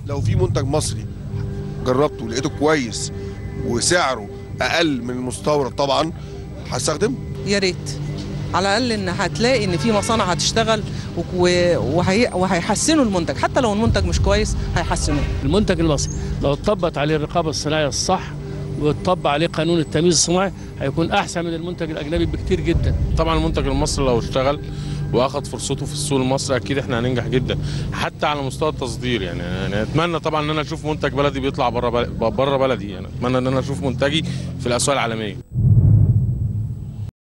لو في منتج مصري جربته ولقيته كويس وسعره اقل من المستورد طبعا هستخدمه يا ريت على الاقل ان هتلاقي ان في مصانع هتشتغل و- وهي وهيحسنوا المنتج حتى لو المنتج مش كويس هيحسنوه المنتج المصري لو اتطبقت عليه الرقابه الصناعيه الصح واتطبق عليه قانون التمييز الصناعي هيكون احسن من المنتج الاجنبي بكتير جدا طبعا المنتج المصري لو اشتغل واخد فرصته في السوق المصري اكيد احنا هننجح جدا حتى على مستوى التصدير يعني يعني اتمنى طبعا ان انا اشوف منتج بلدي بيطلع بره بره بلدي يعني اتمنى ان انا اشوف منتجي في الاسواق العالميه